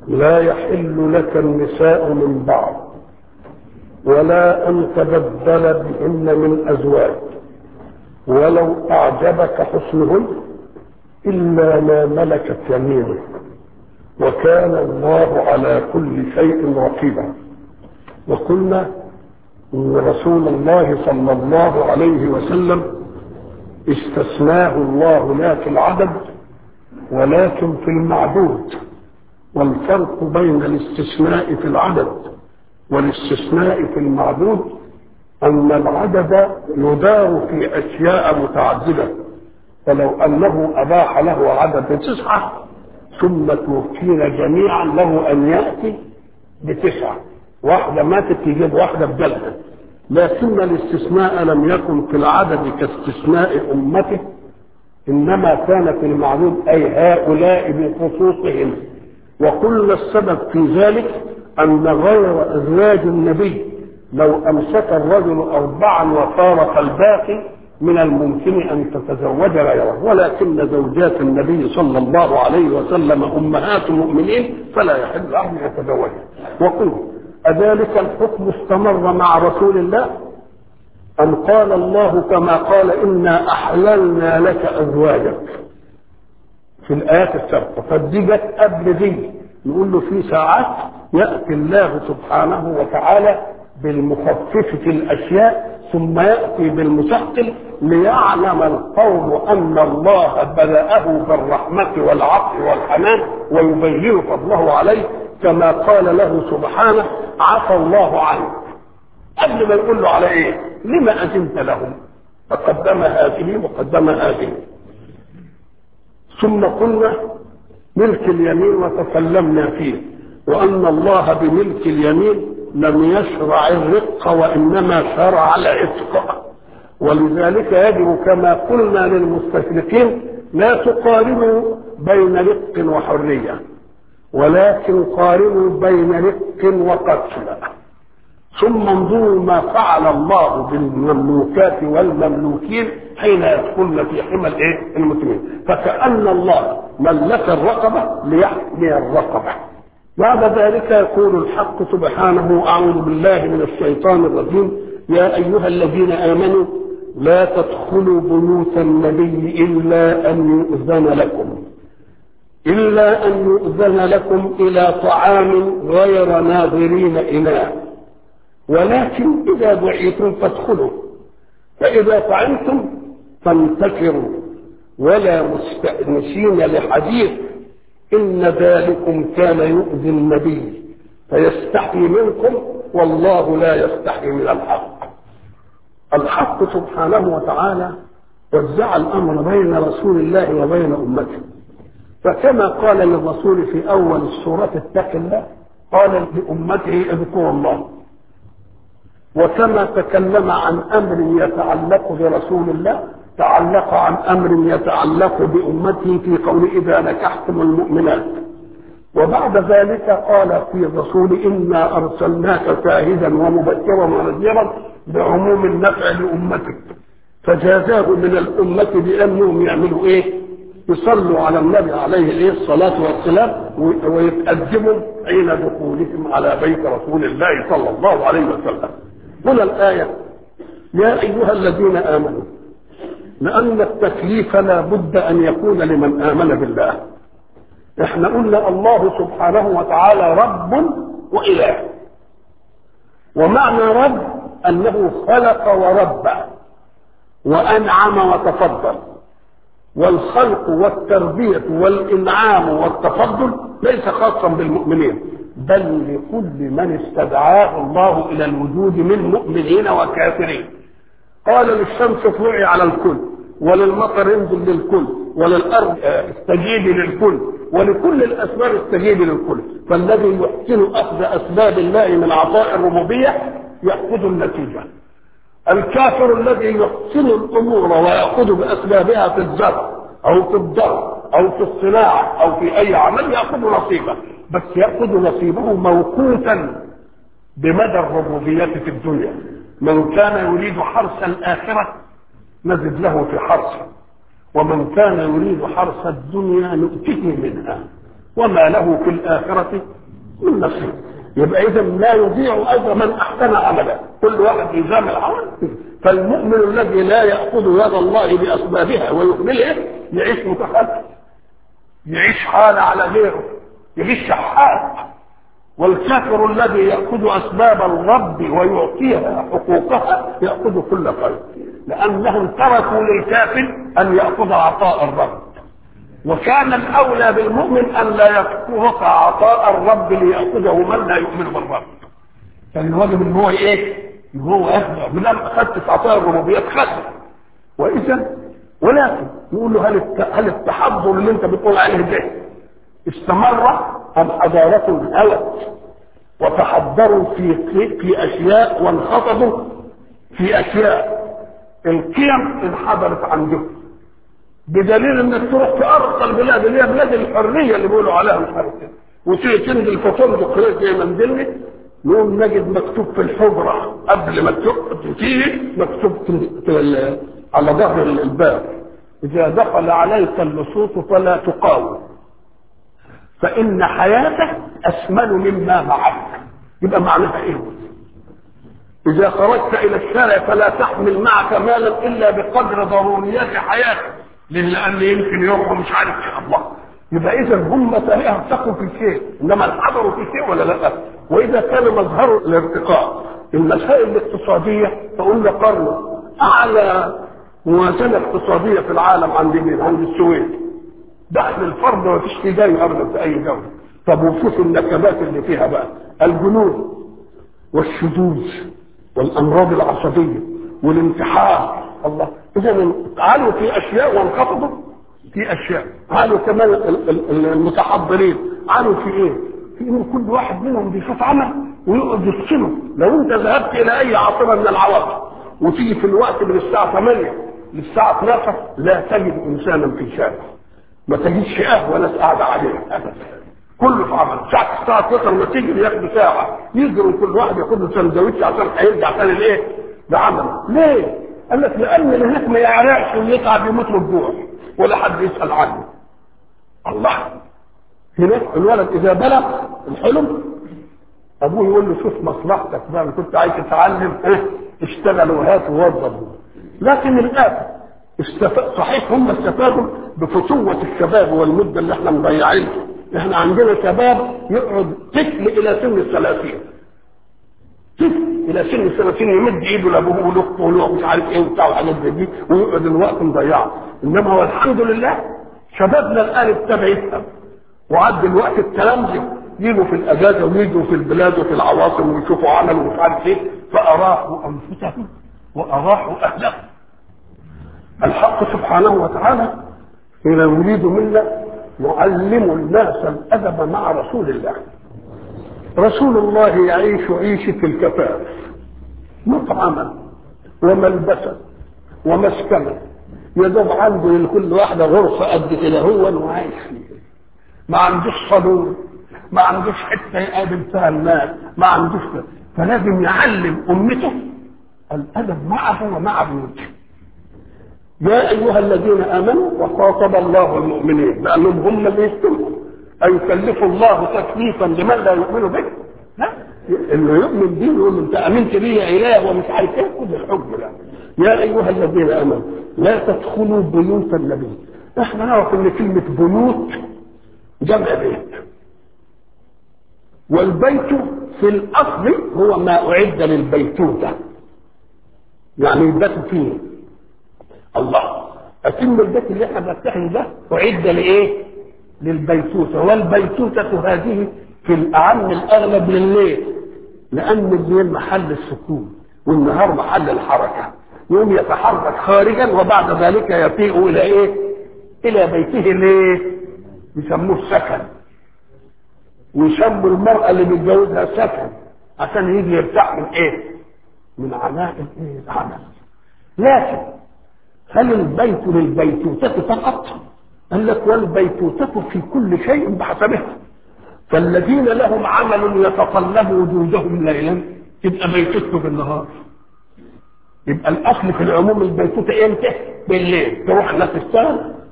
لا يحل لك النساء من بعد ولا أن تبدل بهن من أزواج ولو أعجبك حسنهن إلا ما ملكت يمينك وكان الله على كل شيء رقيبا وقلنا ان رسول الله صلى الله عليه وسلم استثناه الله لا في العدد ولكن في المعدود والفرق بين الاستثناء في العدد والاستثناء في المعدود ان العدد يدار في اشياء متعدده فلو انه اباح له عدد تسعه ثم توفينا جميعا له ان ياتي بتسعه واحده ماتت تجيب واحده بدلها لكن الاستثناء لم يكن في العدد كاستثناء امته انما كان في المعدود اي هؤلاء بخصوصهم وقلنا السبب في ذلك ان غير ازواج النبي لو امسك الرجل اربعا وفارق الباقي من الممكن ان تتزوج غيره ولكن زوجات النبي صلى الله عليه وسلم امهات المؤمنين فلا يحل له ان يتزوجها وقلنا أذلك الحكم استمر مع رسول الله أم قال الله كما قال إنا أحللنا لك أزواجك في الآيات السابقة فدي جت قبل دي نقول له في ساعات يأتي الله سبحانه وتعالى بالمخفف في الأشياء ثم يأتي بالمثقل ليعلم القوم أن الله بدأه بالرحمة والعطف والحنان ويبين فضله عليه كما قال له سبحانه عفى الله عنك قبل ما يقول له على ايه لما اذنت لهم فقدم هذه وقدم هذه ثم قلنا ملك اليمين وتكلمنا فيه وان الله بملك اليمين لم يشرع الرق وانما شرع العتق ولذلك يجب كما قلنا للمستشرقين لا تقارنوا بين رق وحريه ولكن قارنوا بين رق وقتل ثم انظروا ما فعل الله بالمملوكات والمملوكين حين يدخلن في حمى الايه؟ المسلمين فكأن الله ملك الرقبة ليحمي الرقبة بعد ذلك يقول الحق سبحانه أعوذ بالله من الشيطان الرجيم يا أيها الذين آمنوا لا تدخلوا بيوت النبي إلا أن يؤذن لكم إلا أن يؤذن لكم إلى طعام غير ناظرين إناه ولكن إذا دعيتم فادخلوا فإذا طعمتم فانتشروا ولا مستأنسين لحديث إن ذلكم كان يؤذي النبي فيستحي منكم والله لا يستحي من الحق الحق سبحانه وتعالى وزع الأمر بين رسول الله وبين أمته فكما قال للرسول في اول السوره اتق الله قال لامته اذكروا الله وكما تكلم عن امر يتعلق برسول الله تعلق عن امر يتعلق بامته في قول اذا نكحتم المؤمنات وبعد ذلك قال في الرسول انا ارسلناك شاهدا ومبشرا ونذيرا بعموم النفع لامتك فجازاه من الامه بانهم يعملوا ايه؟ يصلوا على النبي عليه الصلاة والسلام ويتقدموا حين دخولهم على بيت رسول الله صلى الله عليه وسلم هنا الآية يا أيها الذين آمنوا لأن التكليف لا بد أن يكون لمن آمن بالله احنا قلنا الله سبحانه وتعالى رب وإله ومعنى رب أنه خلق وربى وأنعم وتفضل والخلق والتربية والإنعام والتفضل ليس خاصا بالمؤمنين بل لكل من استدعاه الله إلى الوجود من مؤمنين وكافرين قال للشمس اطلعي على الكل وللمطر انزل للكل وللأرض استجيبي للكل ولكل الأسباب استجيبي للكل فالذي يحسن أخذ أسباب الله من عطاء الربوبية يأخذ النتيجة الكافر الذي يحسن الامور وياخذ باسبابها في الزرع او في الضرب او في الصناعه او في اي عمل ياخذ نصيبه بس ياخذ نصيبه موقوتا بمدى الربوبيه في الدنيا من كان يريد حرث الاخره نزد له في حرثه ومن كان يريد حرث الدنيا نؤته منها وما له في الآخرة من نصيب يبقى إذا لا يضيع أجر من أحسن عملا كل واحد يزام العمل فالمؤمن الذي لا يأخذ يد الله بأسبابها ويهملها يعيش متخلف يعيش حال على غيره يعيش شحات والكافر الذي يأخذ أسباب الرب ويعطيها حقوقها يأخذ كل خير لأنهم تركوا للكافر أن يأخذ عطاء الرب وكان الأولى بالمؤمن أن لا يترك عطاء الرب ليأخذه من لا يؤمن بالرب كان الواجب ان هو ايه؟ ان هو يخضع من اخذت عطاء الربوبيات خدها واذا ولكن نقول له هل الت- هل التحضر اللي انت بتقول عليه ده استمر ام حضارة هوت وتحضروا في في اشياء وانخفضوا في اشياء القيم انحدرت عندهم بدليل انك تروح في ارقى البلاد اللي هي بلاد الحريه اللي بيقولوا عليها مش عارف ايه وتيجي تنزل في فندق هناك زي منزلني نقوم نجد مكتوب في الحجره قبل ما تق- تيجي مكتوب في في ال- على ظهر الباب اذا دخل عليك اللصوص فلا تقاوم فان حياتك اسمن مما معك يبقى معناها ايه إذا خرجت إلى الشارع فلا تحمل معك مالا إلا بقدر ضروريات حياتك لأن يمكن يوم مش عارف إيه الله يبقى إذا هم ارتقوا في شيء إنما انحدروا في شيء ولا لا؟ وإذا كان مظهر الارتقاء المسائل الاقتصادية فقلنا قرن أعلى موازنة اقتصادية في العالم عند مين؟ عند السويد دخل الفرد ما فيش في زيه أبدا في أي دولة طب وشوف النكبات اللي فيها بقى الجنون والشذوذ والامراض العصبيه والانتحار الله اذا علوا في اشياء وانخفضوا في اشياء علوا كمان ال- ال- المتحضرين علوا في ايه؟ في ان كل واحد منهم بيشوف عمل ويقعد يفصله لو انت ذهبت الى اي عاصمه من العواصم وتيجي في الوقت من الساعه 8 للساعه 12 لا تجد انسانا في شارع ما تجدش قهوه ناس قاعده عليها ابدا كله في عمل ساعة الساعة 12 ما تيجي ياخدوا ساعة يجروا كل واحد ياخد له سندوتش عشان هيرجع تاني لايه؟ لعمله ليه؟ قال لك لأن اللي هناك ما يعرفش ويتعب يموت من الجوع ولا حد يسأل عنه الله هناك الولد إذا بلغ الحلم أبوه يقول له شوف مصلحتك بقى أنا كنت عايز تتعلم إيه؟ اشتغل وهات ووظف لكن الآن استف... صحيح هم استفادوا بفتوة الشباب والمدة اللي احنا مضيعينها احنا عندنا شباب يقعد طفل الى سن الثلاثين طفل الى سن الثلاثين يمد ايده لابوه ولاخته وله مش عارف ايه وبتاع وحاجات زي دي ويقعد الوقت مضيعه انما هو الحمد لله شبابنا الان ابتدى يفهم وعد الوقت التلامذه يجوا في الاجازه ويجوا في البلاد وفي العواصم ويشوفوا عمل ومش عارف ايه فاراحوا انفسهم واراحوا اهلهم الحق سبحانه وتعالى حين يريد منا يعلم الناس الادب مع رسول الله رسول الله يعيش عيشة الكفاف مطعما وملبسا ومسكنا يدوب عنده لكل واحدة غرفة قد كده هو وعايش فيها ما عندوش صالون ما عندوش حتة يقابل فيها الناس ما عندوش فلازم يعلم أمته الأدب معه ومع بيوته يا أيها الذين آمنوا وخاطب الله المؤمنين لأنهم هم اللي يستمعوا أيكلف الله تكليفا لمن لا يؤمن به؟ لا اللي يؤمن به يقول أنت آمنت بي يا إله ومش عارف إيه كل الحب لا يا أيها الذين آمنوا لا تدخلوا بيوت النبي احنا نعرف ان كلمة بيوت جمع بيت والبيت في الأصل هو ما أعد للبيتوتة يعني يبات فيه الله أتم البيت اللي احنا بنفتحه ده أعد لإيه؟ للبيتوتة والبيتوتة هذه في الأعم الأغلب لليل لأن الليل محل السكون والنهار محل الحركة يوم يتحرك خارجا وبعد ذلك يفيء إلى إيه؟ إلى بيته ليه؟ يسموه السكن ويسموا المرأة اللي بيتجوزها سكن عشان يجي يرتاح من إيه؟ من عناء الإيه؟ العمل لكن هل البيت للبيتوتة فقط؟ قال لك والبيتوتة في كل شيء بحسبها فالذين لهم عمل يتطلب وجودهم ليلا تبقى بيتوته بالنهار يبقى الاصل في العموم البيتوتة امتى؟ بالليل تروح لا تشتغل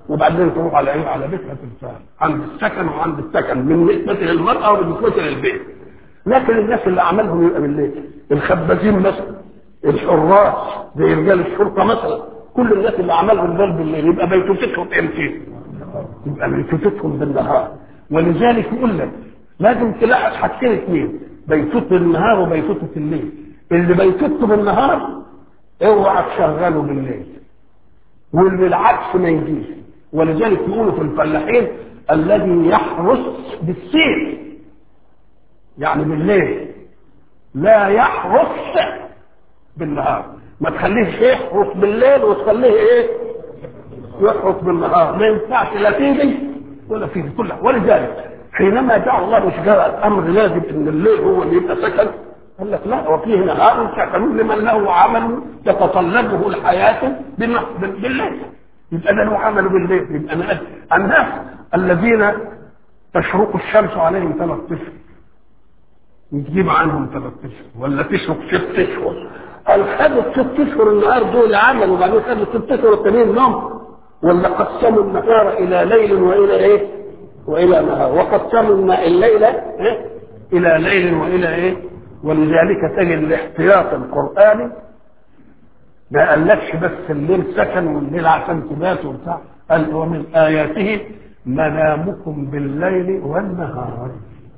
وبعدين تروح على ايه؟ على بيتها تنساها عند السكن وعند السكن بالنسبه للمراه وبالنسبه للبيت لكن الناس اللي عملهم يبقى بالليل الخبازين مثلا الحراس زي رجال الشرطه مثلا كل الناس اللي عملهم دول بالليل يبقى بيتوتتهم امتى؟ يبقى بيتوتتهم بالنهار ولذلك يقول لك لازم تلاحظ حاجتين اثنين بيتوت بالنهار وبيتوتة الليل اللي بيتوت بالنهار اوعى تشغله بالليل واللي بالعكس ما يجيش ولذلك يقولوا في الفلاحين الذي يحرس بالسيف يعني بالليل لا يحرس بالنهار ما تخليهش يحرس بالليل وتخليه ايه يحرس بالنهار ما ينفعش لا تيجي ولا فيه كلها ولذلك حينما جعل الله مش جاء الامر لازم ان الليل هو اللي يبقى سكن قال لك لا وفيه نهار سكن لمن له عمل تتطلبه الحياه بالليل يبقى ده له عمل بالليل يبقى انا الناس الذين تشرق الشمس عليهم ثلاث اشهر يجيب عنهم ثلاث اشهر ولا تشرق ست اشهر قال خدوا الست اشهر النهار دول عمل وبعدين خدوا الست اشهر التانيين نوم ولا قسموا النهار الى ليل والى ايه؟ والى نهار وقسموا الليل إيه؟ الى ليل والى ايه؟ ولذلك تجد الاحتياط القراني ما قالكش بس الليل سكن والليل عشان تبات وبتاع قال ومن اياته منامكم بالليل والنهار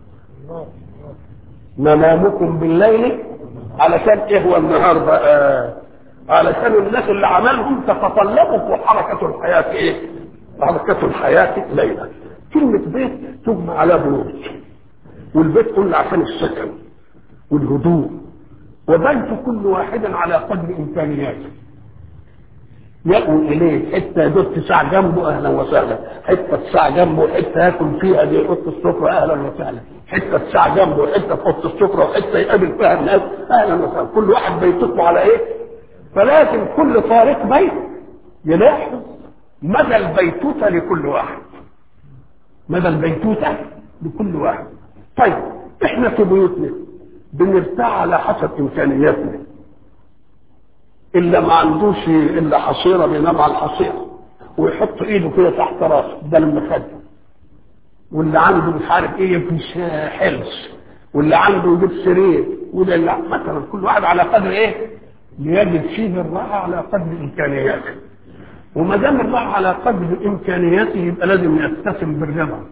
منامكم بالليل علشان ايه هو النهار بقى علشان الناس اللي عملهم تتطلبوا في حركة الحياة ايه حركة الحياة ليلا كلمة بيت تجمع على بيوت والبيت كله عشان السكن والهدوء وبيت كل واحد على قدر امكانياته يأوي إليه حتة يدور ساعة جنبه أهلا وسهلا حتة ساعة جنبه حتة ياكل فيها دي أوضة السفرة أهلا وسهلا حتة ساعة جنبه حتة في أوضة السفرة وحتة يقابل فيها الناس أهلا وسهلا كل واحد بيتكوا على إيه؟ فلازم كل طارق بيت يلاحظ مدى البيتوتة لكل واحد مدى البيتوتة لكل واحد طيب احنا في بيوتنا بنرتاح على حسب امكانياتنا الا ما عندوش الا حصيره بينام على الحصيره ويحط ايده كده تحت راسه ده المخده واللي عنده مش عارف ايه يمكن حلس واللي عنده يجيب سرير وده لا مثلا كل واحد على قدر ايه ليجد فيه الراحه على قدر امكانياته وما دام الراحه على قدر امكانياته يبقى لازم يتسم بالرضا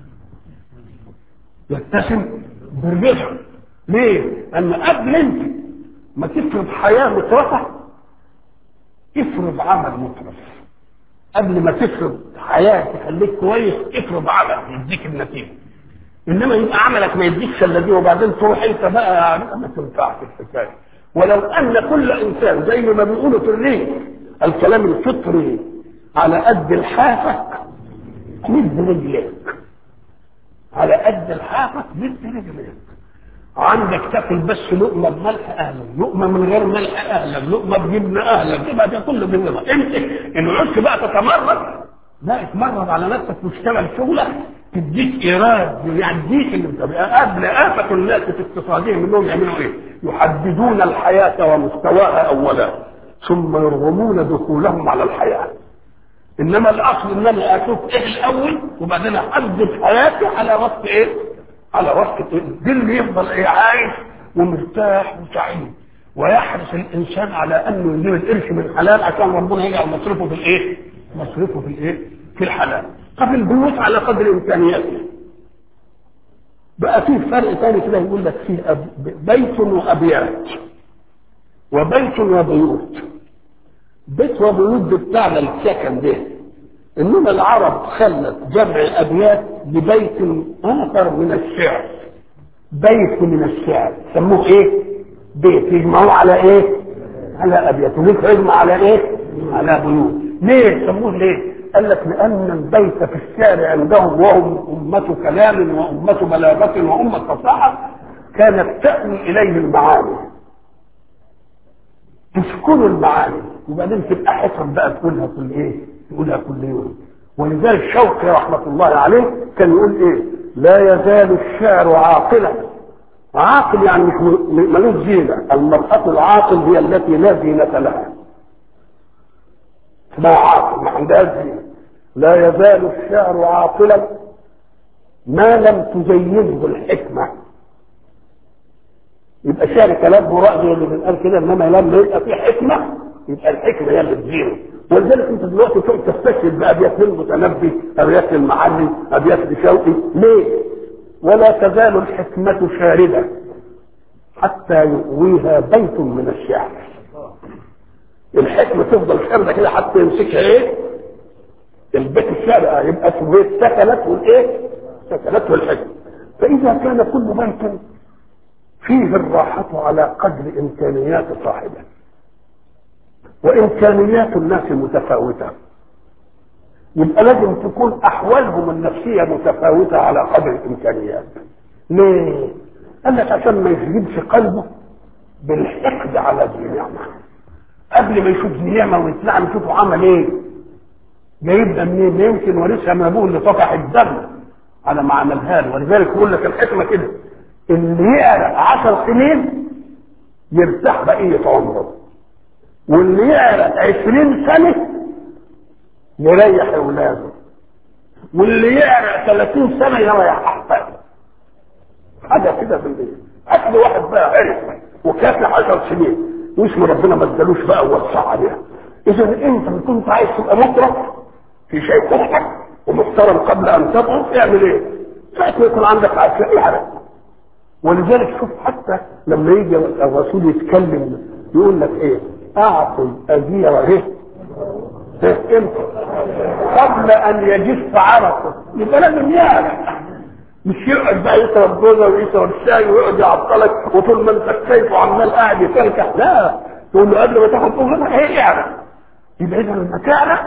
يتسم بالرضا ليه؟ لان قبل انت ما تفرض حياه مترفه افرض عمل مترف قبل ما تفرض حياه تخليك كويس افرض عمل يديك النتيجه انما يبقى عملك ما يديكش الا دي وبعدين تروح انت بقى ما تنفعش الحكايه ولو ان كل انسان زي ما بيقولوا في الريف الكلام الفطري على قد الحافه مد رجليك على قد الحافه مد رجليك عندك تاكل بس لقمه بملح اهلا لقمه من غير ملح اهلا لقمه بجبنه اهلا تبقى ده كله بالنظام انت ان عدت بقى تتمرد لا اتمرد على نفسك واشتغل شغلك تديك ايراد يعديك اللي بتبقى قبل آفة الناس في اقتصادهم انهم يعملوا ايه؟ يحددون الحياة ومستواها اولا ثم يرغمون دخولهم على الحياة انما الاصل ان انا اشوف ايه الاول وبعدين احدد حياتي على وفق ايه؟ على وفق ايه؟ دي اللي يفضل ايه عايش ومرتاح وسعيد ويحرص الانسان على انه يجيب القرش من حلال عشان ربنا يجعل مصرفه في الايه؟ مصرفه في الايه؟ في الحلال. طب البيوت على قدر امكانياته. بقى في فرق ثاني كده يقول لك فيه أب... بيت وابيات وبيت وبيوت. بيت وبيوت ده بتاعنا السكن ده. انما العرب خلت جمع ابيات ببيت اخر من الشعر. بيت من الشعر سموه ايه؟ بيت يجمعوه على ايه؟ على ابيات وليك يجمع على ايه؟ على بيوت. ليه؟ سموه ليه؟ قال لك لأن البيت في الشعر عندهم وهم أمة كلام وأمة بلاغة وأمة فصاحة كانت تأوي إليه المعاني تسكن المعاني وبعدين تبقى حكم بقى تقولها كل إيه؟ تقولها كل يوم ولذلك شوقي رحمة الله عليه كان يقول إيه؟ لا يزال الشعر عاقلا عاقل يعني مش ملوش زينة المرأة العاقل هي التي لا زينة لها اسمها عاقل ما عندهاش زينة لا يزال الشعر عاقلا ما لم تزينه الحكمة يبقى شعر كلام رأي اللي بنقال كده انما لما يبقى فيه حكمة يبقى الحكمة هي اللي تزينه ولذلك انت دلوقتي تقعد تستشهد بأبيات المتنبي أبيات المعلي أبيات لشوقي ليه؟ ولا تزال الحكمة شاردة حتى يؤويها بيت من الشعر الحكمة تفضل شاردة كده حتى يمسكها ايه؟ البيت الشعر يبقى اسمه ايه؟ سكنت والايه؟ سكنته الحكمة فإذا كان كل بيت فيه الراحة على قدر إمكانيات صاحبه وإمكانيات الناس متفاوتة يبقى لازم تكون أحوالهم النفسية متفاوتة على قدر الإمكانيات ليه؟ قال لك عشان ما يجيبش قلبه بالحقد على ذي نعمة قبل ما يشوف ذي نعمة ويتنعم يشوفه عمل ايه؟ جايبها منين؟ ما يمكن ورثها من ابوه اللي طفح الدم على ما عملها له ولذلك يقول لك الحكمة كده اللي يعرق عشر سنين يرتاح بقية عمره واللي يعرق عشرين سنة يريح اولاده واللي يعرق ثلاثين سنة يريح احفاده حاجة كده في البيت اكل واحد بقى عرف وكافي عشر سنين واسم ربنا ما ادالوش بقى ووسع عليها اذا انت كنت عايز تبقى مطرف في شيء كفتك ومحترم قبل ان تضعف اعمل ايه؟ ساعة ما يكون عندك عشاء يحرق ولذلك شوف حتى لما يجي الرسول يتكلم يقول لك ايه؟ اعطوا الاجير ايه؟ امتى؟ قبل ان يجف عرقه يبقى لازم يعرق مش يقعد بقى يشرب جوزه ويشرب شاي ويقعد يعطلك وطول ما انت شايفه عمال قاعد يتلكح لا تقول له قبل ما تاخد اجره ايه يعرق يبقى اذا لما تعرق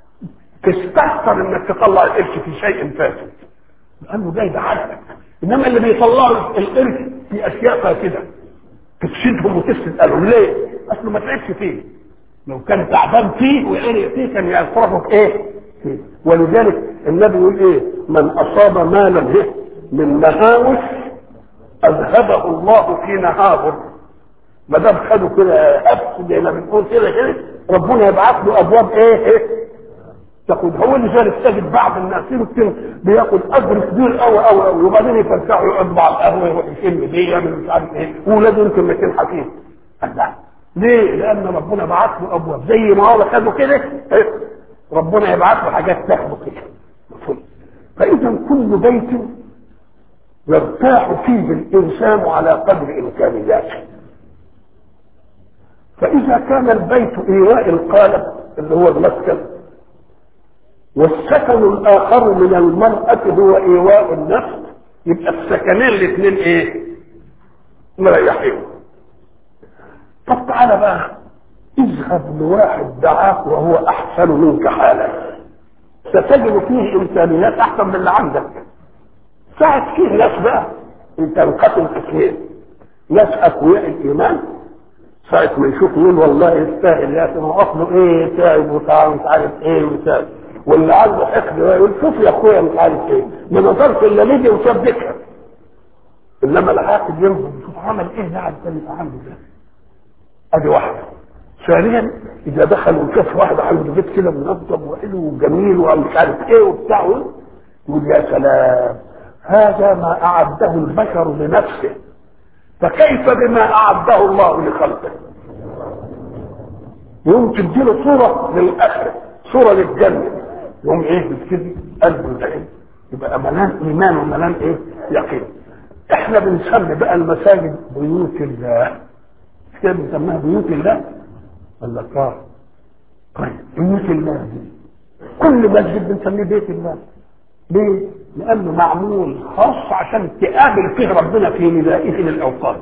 تستخسر انك تطلع القرش في شيء فاسد لانه جاي بعدك انما اللي بيطلعوا القرش في اشياء كده تفسدهم وتفسد قالوا ليه؟ اصله ما تعبش فيه لو كان تعبان فيه وعرق فيه كان يصرفه في ايه؟ فيه ولذلك النبي يقول ايه؟ من اصاب مالا إيه؟ من مهاوش اذهبه الله في نهابه ما دام خدوا كده افسد زي ما بنقول كده كده ربنا يبعث له ابواب ايه؟ ايه؟ تاخد هو اللي ذلك تجد بعض الناس يمكن بياخد اجر كبير قوي قوي قوي وبعدين يفلسعوا يقعد مع القهوه يروح يشم دي يعمل مش عارف ايه واولاده يمكن ما يكون حكيم لا ليه؟ لان ربنا بعت له ابواب زي ما هو خده كده إيه؟ ربنا يبعث له حاجات تاخده كده مفهوم فاذا كل بيت يرتاح فيه الانسان على قدر امكانياته فاذا كان البيت ايواء القالب اللي هو المسكن والسكن الاخر من المرأة هو ايواء النفس يبقى السكنين الاثنين ايه مريحين طب تعالى بقى اذهب لواحد دعاك وهو احسن منك حالا ستجد فيه امكانيات احسن من اللي عندك ساعة فيه ناس بقى انت انقسم قسمين ناس اقوياء الايمان ساعة ما يشوف يقول والله يستاهل يا اخي ما اصله ايه تعب وتعب مش عارف ايه وتعب واللي عنده حقد يقول شوف يا اخويا مش عارف ايه ما نظرش الا ليدي وصدقها انما العاقل ينظر يشوف عمل ايه ده عشان يبقى عنده ده ادي واحده ثانيا اذا دخل وشاف واحد عنده بيت كده منظم وحلو وجميل ومش عارف ايه وبتاع يقول يا سلام هذا ما اعده البشر لنفسه فكيف بما اعده الله لخلقه يوم تديله صوره للاخره صوره للجنه يوم ايه بتكذب قلبه يقين يبقى ملان ايمان وملان ايه يقين احنا بنسمي بقى المساجد بيوت الله مش كده بنسميها بيوت الله ولا اه طيب بيوت الله دي كل مسجد بنسميه بيت الله ليه؟ لأنه معمول خاص عشان تقابل فيه ربنا في ندائه للأوقات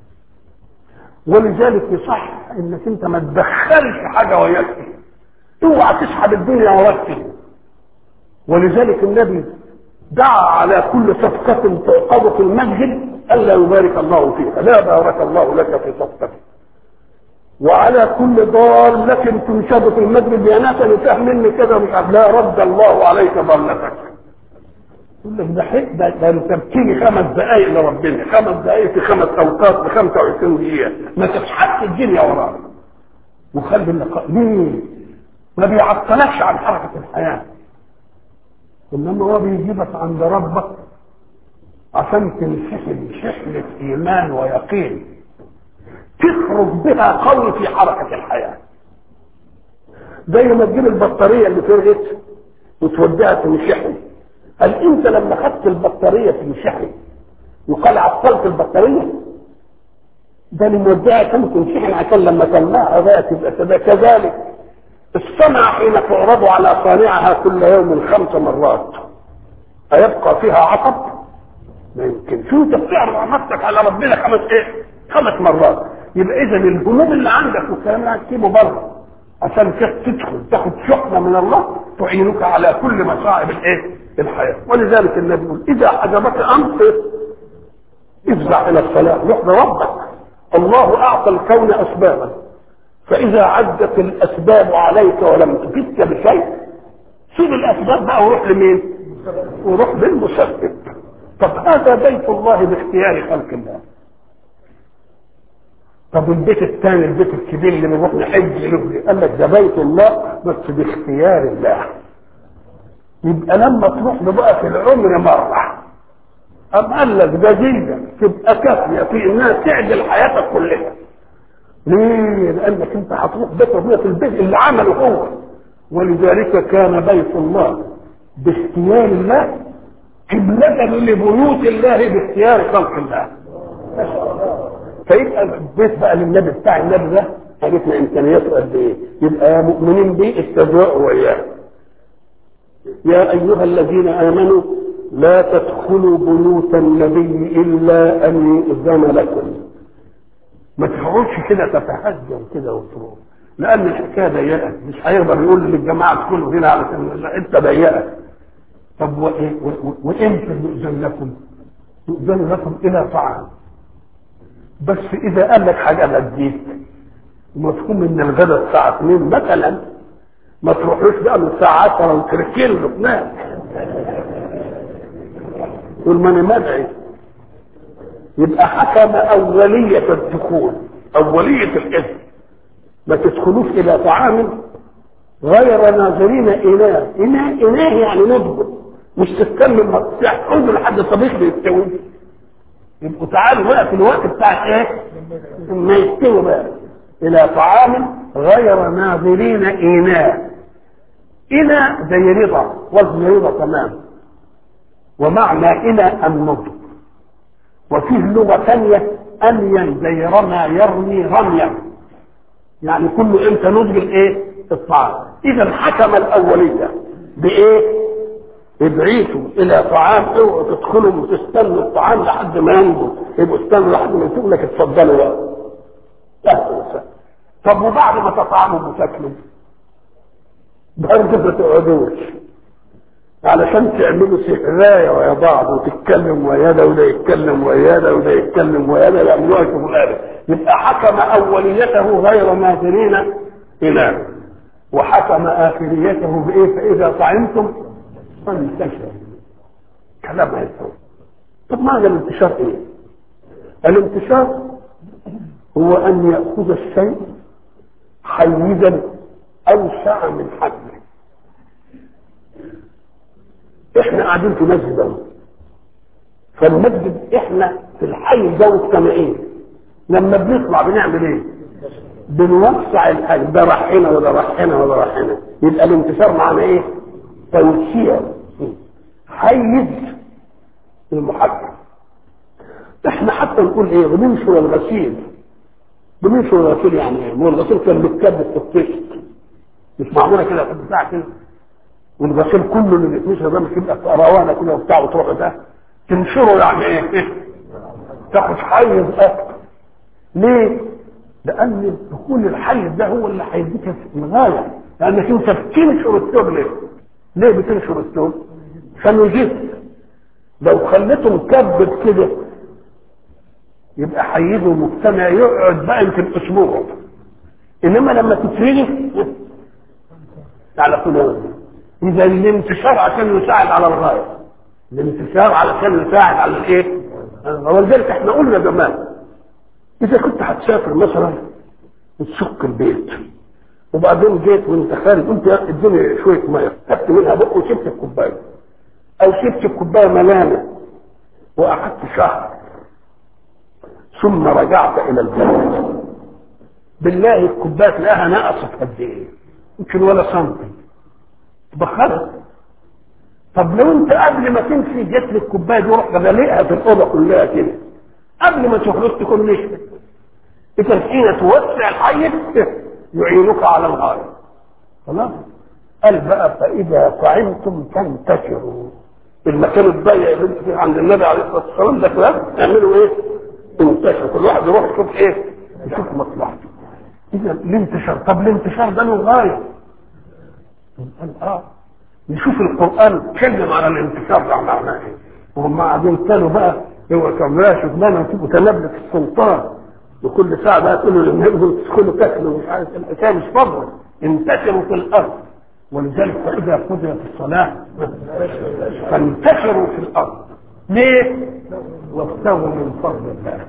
ولذلك يصح انك انت ما تدخلش حاجه وياك فيه اوعى تسحب الدنيا وراك فيه ولذلك النبي دعا على كل صفقة تعقد في المسجد ألا يبارك الله فيها لا بارك الله لك في صفقتك وعلى كل ضالة تنشد في المسجد يا ناس اللي فاهم مني كده مش عارف لا رد الله عليك ضالتك يقول لك ده حق ده ده انت بتيجي خمس دقائق لربنا خمس دقائق في خمس اوقات ب 25 دقيقة ما تسحبش الدنيا وراك وخلي اللقاء ليه؟ ما بيعطلكش عن حركة الحياة انما هو بيجيبك عند ربك عشان تنسحب شحنة ايمان ويقين تخرج بها قوي في حركة الحياة زي ما تجيب البطارية اللي فرغت وتوديها تنشحن هل انت لما خدت البطارية تنشحن يقال عطلت البطارية ده اللي موديها كان تنشحن عشان لما تلمعها بقى تبقى تبقى كذلك الصنعة حين تعرض على صانعها كل يوم خمس مرات أيبقى فيها عطب؟ ما يمكن شو انت بتعرض نفسك على ربنا خمس ايه؟ خمس مرات يبقى اذا الذنوب اللي عندك والكلام ده هتسيبه بره عشان تدخل تاخد شحنه من الله تعينك على كل مصاعب الايه؟ الحياه ولذلك النبي يقول اذا حجبك امر افزع الى الصلاه يحضر ربك الله اعطى الكون اسبابا فاذا عدت الاسباب عليك ولم تفدك بشيء سيب الاسباب بقى وروح لمين؟ وروح للمسبب طب هذا بيت الله باختيار خلق الله طب البيت الثاني البيت الكبير اللي بنروح نحج له قال لك ده بيت الله بس باختيار الله يبقى لما تروح له بقى في العمر مره أم قال لك ده جيدة تبقى كافية في إنها تعدل حياتك كلها. ليه؟ لأنك أنت هتروح بيت ربنا في البيت اللي عمله هو. ولذلك كان بيت الله باختيار الله قبلة لبيوت الله باختيار خلق الله. فيبقى البيت بقى للنبي بتاع النبي ده عرفنا امكانياته قد ايه يبقى يا مؤمنين بيه استدعوا وياه يا ايها الذين امنوا لا تدخلوا بيوت النبي الا ان يؤذن لكم ما تقعدش كده تتهجم كده وتروح لان الحكايه ضيقه مش هيقدر يقول للجماعه ادخلوا هنا علشان انت ضيقه طب وامتى يؤذن لكم؟ يؤذن لكم الى طعام بس اذا قال لك حاجه بديك ومفهوم ان الغداء الساعه 2 مثلا ما تروحوش بقى من الساعه 10 وتركين له هناك يقول ما انا مدعي يبقى حكم اوليه الدخول اوليه الاذن ما تدخلوش الى طعام غير ناظرين اناه اناه اناه يعني نضبط مش تتكلم ما تحكم لحد طبيخ بيستوي يبقوا تعالوا بقى في الوقت بتاع ايه؟ ما يستوي بقى الى طعام غير ناظرين اناء اناء زي رضا وزن رضا تمام ومعنى اناء النضج وفيه لغه ثانيه انين زي رمى يرمي رميا يعني كل امتى نضج الايه؟ الطعام اذا حكم الاوليه بايه؟ ابعثوا الى طعام اوعوا تدخلوا وتستنوا الطعام لحد ما ينضج يبقوا استنوا لحد ما ينضج لك اتفضلوا بقى اهلا وسهلا طب وبعد ما تطعموا وتاكلوا برضه ما تقعدوش علشان تعملوا سحراية ويا بعض وتتكلم ويا ده وده يتكلم ويا ده وده يتكلم ويا ده يعملوها شغلانه يبقى حكم اوليته غير ناظرين الى وحكم اخريته بايه فاذا طعمتم فانتشروا كلام هيفهم طب معنى الانتشار ايه؟ الانتشار هو ان ياخذ الشيء حيزا اوسع من حجمه احنا قاعدين في مسجد اهو فالمسجد احنا في الحي ده مجتمعين لما بنطلع بنعمل ايه؟ بنوسع الحي ده راح هنا وده راح هنا وده راح هنا يبقى الانتشار معناه ايه؟ توسيع حيز المحجم احنا حتى نقول ايه بننشر الغسيل بننشر الغسيل يعني ايه؟ هو الغسيل كان بيتكبس في الطشت مش معموله كده في بتاع كده والغسيل كله اللي بيتنشر ده مش يبقى في روانه كده وبتاع وتروح ده تنشره يعني ايه؟ إيه؟ تاخد حيز اكتر ليه؟ لان دخول الحيز ده هو اللي هيديك الغايه لانك انت بتنشر الثوب ليه؟ ليه بتنشر الثوب؟ عشان يجيب لو خليته مكبد كده يبقى حيزه مجتمع يقعد بقى يمكن اسبوع انما لما تترجف على طول اذا الانتشار عشان يساعد على الغايه الانتشار علشان يساعد على الايه؟ ولذلك احنا قلنا زمان اذا كنت هتسافر مثلا وتشق البيت وبعدين جيت وانت خارج قلت اديني شويه ميه خدت منها بق وشربت الكوبايه او سبت الكوبايه ملانه وقعدت شهر ثم رجعت الى البيت بالله الكوبايه تلاقيها نقصت قد ايه يمكن ولا سنتي بخرت طب لو انت قبل ما تمشي جت لك الكوبايه دي ورحت غلقها في الاوضه كلها كده قبل ما تخرج تكون نشفت اذا حين توسع الحيز يعينك على الغايه خلاص قال بقى فاذا طعمتم فانتشروا المكان الضيق اللي انت فيه عند النبي عليه الصلاه والسلام ده كلام اعملوا ايه؟ انتشروا كل واحد يروح يشوف ايه؟ يشوف مصلحته اذا الانتشار طب الانتشار ده له غايه قال اه نشوف القران اتكلم على الانتشار ده معناه ايه وهم قاعدين كانوا بقى هو كان لا شغلانه وتبقوا تنابلة السلطان وكل ساعه بقى تقولوا للنبي تدخلوا تاكلوا مش عارف الحكايه مش فضل انتشروا في الارض ولذلك فاذا قضيت الصلاه فانتشروا في الارض ليه؟ وابتغوا من فضل الله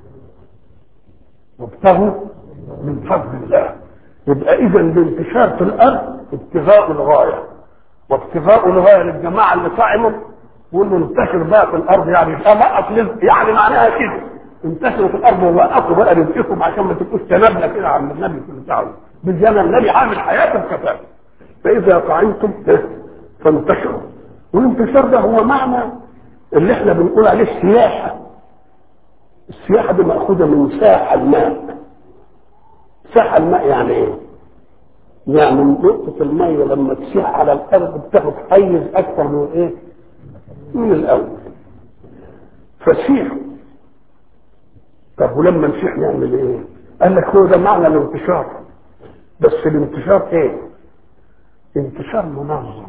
وابتغوا من فضل الله يبقى اذا الانتشار في الارض ابتغاء الغايه وابتغاء الغايه للجماعه اللي طعموا يقول له انتشر بقى في الارض يعني لا يعني معناها كده انتشروا في الارض ووقفوا بقى رزقكم عشان ما تبقوش تنابله كده عند النبي صلى الله عليه وسلم بالجنة النبي عامل حياه الكفاف فاذا طعمتم فانتشروا والانتشار ده هو معنى اللي احنا بنقول عليه السياحه السياحه دي ماخوذه من ساحه الماء ساحه الماء يعني ايه؟ يعني نقطة المية لما تسيح على الأرض بتاخد حيز أكثر من إيه؟ من الأول فسيح طب ولما نسيح نعمل إيه؟ قال لك هو ده معنى الانتشار بس الانتشار إيه؟ انتشار منظم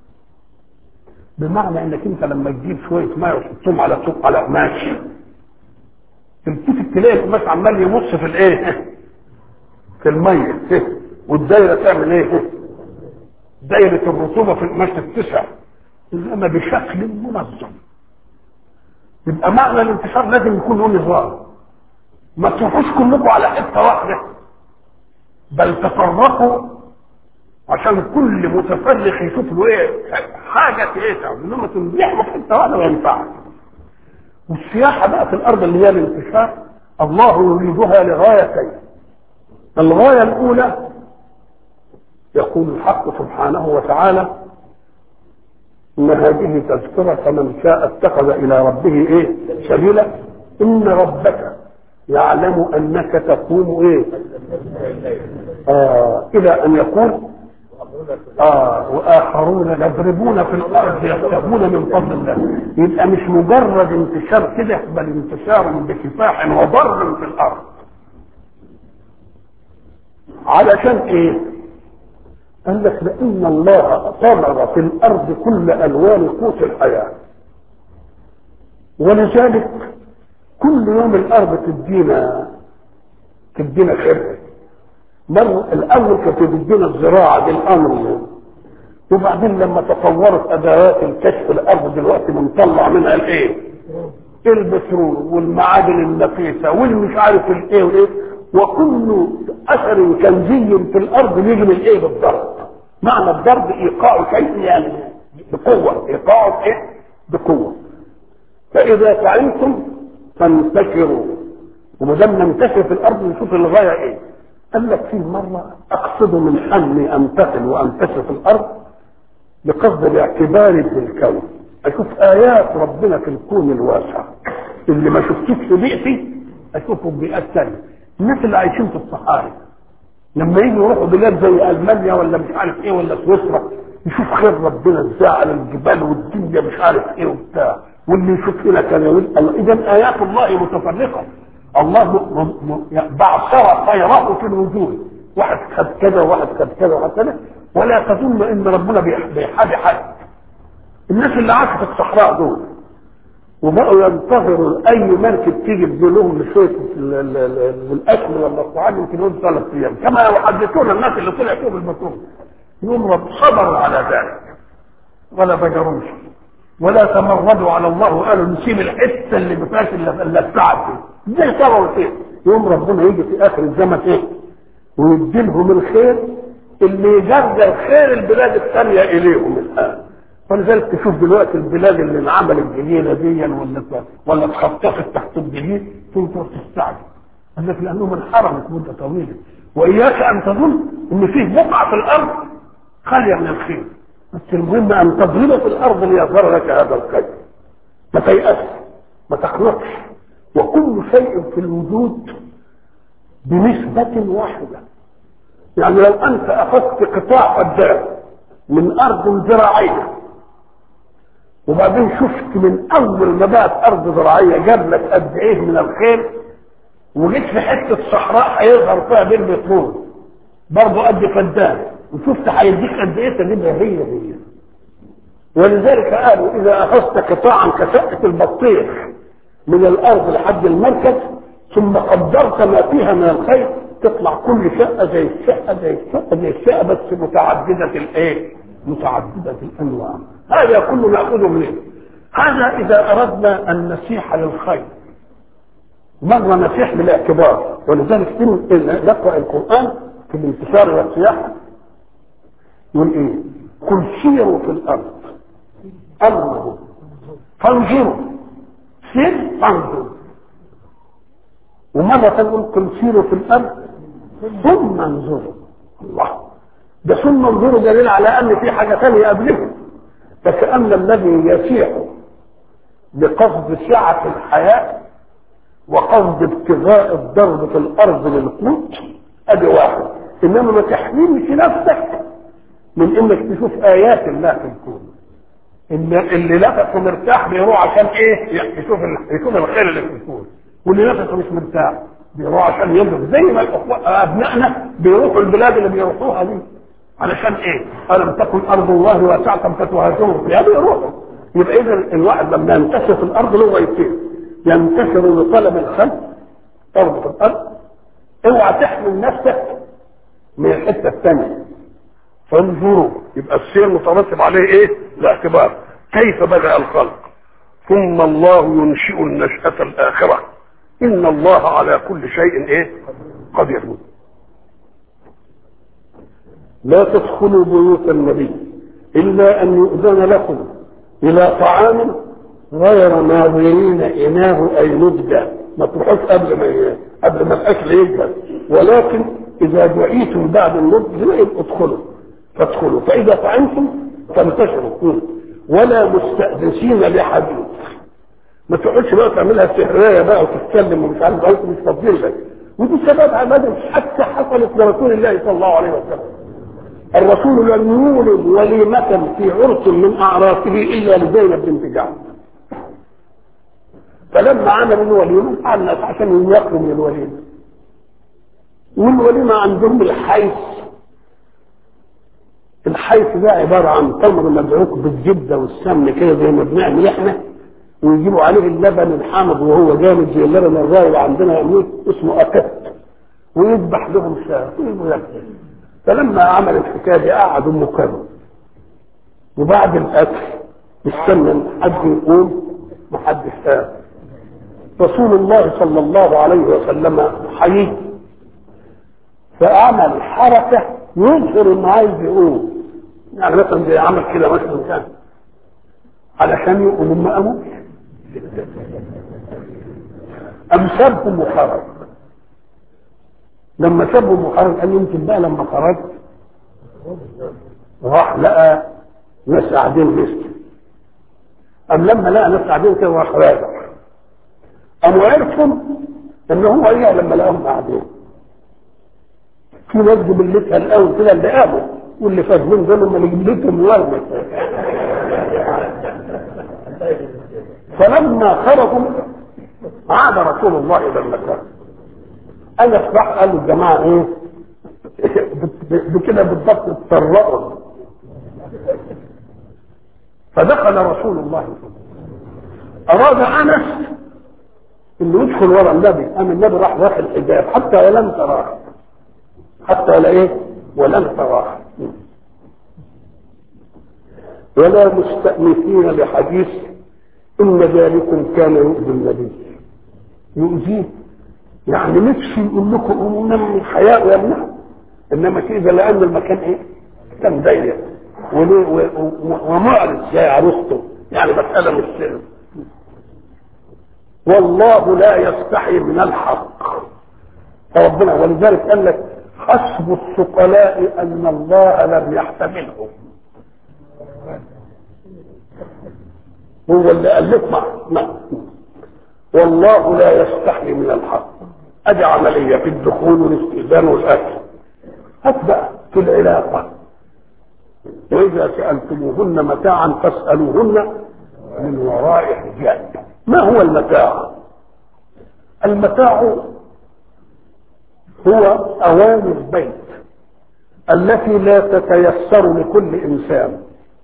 بمعنى انك انت لما تجيب شويه ميه وتحطهم على طوق على قماش تلتفت تلاقي القماش عمال يمص في الايه؟ في الميه والدايره تعمل ايه؟ دايره الرطوبه في القماش تتسع انما بشكل منظم يبقى معنى الانتشار لازم يكون له نظام ما تروحوش كلكم على حته واحده بل تفرقوا عشان كل متفرق يشوف له ايه حاجه ايه انما تنزحوا في حته واحده ما ينفعش والسياحه بقى في الارض اللي هي الانتشار الله يريدها لغايتين الغايه الاولى يقول الحق سبحانه وتعالى ان هذه تذكره فمن شاء اتخذ الى ربه ايه سبيلا ان ربك يعلم انك تقوم ايه آه الى ان يقول آه وآخرون يضربون في الأرض يبتغون من فضل الله يبقى مش مجرد انتشار كده بل انتشار بكفاح وضر في الأرض علشان إيه؟ قال لك لأن الله طمر في الأرض كل ألوان قوت الحياة ولذلك كل يوم الأرض تدينا تدينا خير مر الاول كانت بتدينا الزراعه دي الامر وبعدين لما تطورت ادوات الكشف الارض دلوقتي بنطلع منها الايه؟ البترول والمعادن النفيسه والمش عارف الايه والايه وكل اثر كنزي في الارض يجي من ايه بالضرب معنى الضرب ايقاع شيء يعني بقوه ايقاعه ايه؟ بقوه فاذا فعلتم فانتشروا وما دام ننتشر في الارض نشوف الغايه ايه؟ قال لك في مرة أقصد من أني أمتثل وأنتشر في الأرض بقصد الاعتبار بالكون أشوف آيات ربنا في الكون الواسع اللي ما شفتوش في بيئتي أشوفه بيئات ثانية الناس اللي عايشين في الصحاري لما يجوا يروحوا بلاد زي ألمانيا ولا مش عارف إيه ولا سويسرا يشوف خير ربنا ازاي على الجبال والدنيا مش عارف إيه وبتاع واللي يشوف هنا كان يقول إذا آيات الله متفرقة الله بعثر خيره في الوجود واحد خد كذا وواحد خد كذا وواحد كذا ولا تظن ان ربنا بيحابي حد الناس اللي عاشوا في الصحراء دول وبقوا ينتظروا اي مركب تيجي لهم بشويه الاكل ولا الطعام يمكن يوم ثلاث ايام كما يحدثون الناس اللي طلعوا فيهم المسؤول يوم رب صبروا على ذلك ولا بجروش ولا تمردوا على الله وقالوا نسيب الحته اللي ما فيهاش الا التعب ازاي صبروا فيه يوم ربنا يجي في اخر الزمن ايه ويديلهم الخير اللي يجرجر خير البلاد الثانيه اليهم الان ولذلك تشوف دلوقتي البلاد اللي انعملت جديده دي ولا ولا اتخطفت تحت الجديد تنظر تستعجب قال لك لانهم انحرمت مده طويله واياك ان تظن ان فيه بقعه في الارض خاليه من الخير بس المهم ان تضرب في الارض ليظهر لك هذا الخير ما تيأس ما تقنطش وكل شيء في الوجود بنسبة واحدة يعني لو أنت أخذت قطاع قدام من أرض زراعية وبعدين شفت من أول ما بقت أرض زراعية جاب لك قد إيه من الخير وجيت في حتة صحراء هيظهر فيها بين بترول برضه قد فدان وشفت هيديك قد إيه تجيبها هي هي ولذلك قالوا إذا أخذت قطاعا كشقة البطيخ من الأرض لحد المركز ثم قدرت ما فيها من الخير تطلع كل شقة زي الشقة زي الشقة زي الشقة بس متعددة الإيه؟ متعددة الأنواع هذا كله نأخذه منه هذا إذا أردنا أن نسيح للخير مرة نسيح بالاعتبار ولذلك نقرأ القرآن في الانتشار والسياحة يقول إيه؟ قل سيروا في الأرض أمره فانظروا سير فانظروا ومرة تقول قل سيروا في الأرض ثم انظروا الله ده ثم انظروا دليل على أن في حاجة ثانية قبلهم فكأن الذي يسيح بقصد سعة الحياة وقصد ابتغاء الضرب في الأرض للقوت أدي واحد إنما ما تحملش نفسك من إنك تشوف آيات الله في الكون اللي, اللي نفسه مرتاح بيروح عشان ايه يشوف يشوف الخير اللي في الكون واللي نفسه مش مرتاح بيروح عشان ينظر زي ما ابنائنا بيروحوا البلاد اللي بيروحوها دي علشان ايه؟ الم تكن ارض الله واسعه فتهاجروا فيها بيروحوا يبقى اذا الواحد لما ينتشر في الارض له غايتين ينتشر لطلب الخلق ارض في الارض اوعى تحمل نفسك من الحته الثانيه فانظروا يبقى السير مترتب عليه ايه الاعتبار كيف بدا الخلق ثم الله ينشئ النشأة الآخرة إن الله على كل شيء إيه قدير لا تدخلوا بيوت النبي إلا أن يؤذن لكم إلى طعام غير ناظرين إناه أي نبدأ ما تروحوش قبل ما قبل ما الأكل يجهز ولكن إذا دعيتم بعد النضج ادخلوا فادخلوا فإذا طعمتم فانتشروا ولا مستأنسين لحديث ما تقعدش بقى تعملها سحرية بقى وتتكلم ومش عارف بقى مش فاضيين لك ودي سبب عبادة حتى حصلت لرسول الله صلى الله عليه وسلم الرسول لم يولد وليمة في عرس من أعراسه إلا لزينب بنت جعفر فلما عمل الوليمة قال الناس عشان ياكلوا من الوليمة والوليمة عندهم الحيث الحيث ده عبارة عن تمر مدعوك بالزبدة والسمن كده زي ما بنعمل احنا ويجيبوا عليه اللبن الحامض وهو جامد زي اللبن الرايب عندنا يعملوه اسمه أكت ويذبح لهم شاة وياكل فلما عمل الحكاية دي قعدوا مكانه وبعد الأكل استنى حد يقوم محدش قام رسول الله صلى الله عليه وسلم حيي فعمل حركة يظهر انه عايز يقوم يعني مثلا زي عمل كده مثلا كان علشان يقوم ما قاموش أم سابهم وخرج لما سابهم وخرج قال يمكن بقى لما خرج راح لقى ناس قاعدين مسك أم لما لقى ناس قاعدين كده راح راجع قاموا عرفوا إن هو إيه لما لقاهم قاعدين في ناس جبلتها الأول كده اللي قاموا واللي فاهمين دول هم اللي جبلتهم ورمت فلما خرجوا عاد رسول الله الى المكان انس راح قال للجماعه ايه بكده بالضبط اتطرقوا فدخل رسول الله صلى الله عليه وسلم اراد انس انه يدخل ورا النبي قام النبي راح داخل الحجاب حتى ولم تراه حتى ولا ايه ولم تراه ولا مستأنسين لحديث إن ذلكم كان يؤذي النبي يؤذيه يعني نفسي يقول لكم قوموا من الحياء ويمنع انما كده لان المكان ايه كان ضيق وليه- و- و- ومعرض زي عروسته يعني مسألة مش سر والله لا يستحي من الحق فربنا ولذلك قال لك حسب الثقلاء ان الله لم يحتملهم هو اللي قال لك ما ما والله لا يستحي من الحق ادي عمليه في الدخول والاستئذان والاكل هات بقى في العلاقه واذا سالتموهن متاعا فاسالوهن من وراء حجاب ما هو المتاع المتاع هو اواني البيت التي لا تتيسر لكل انسان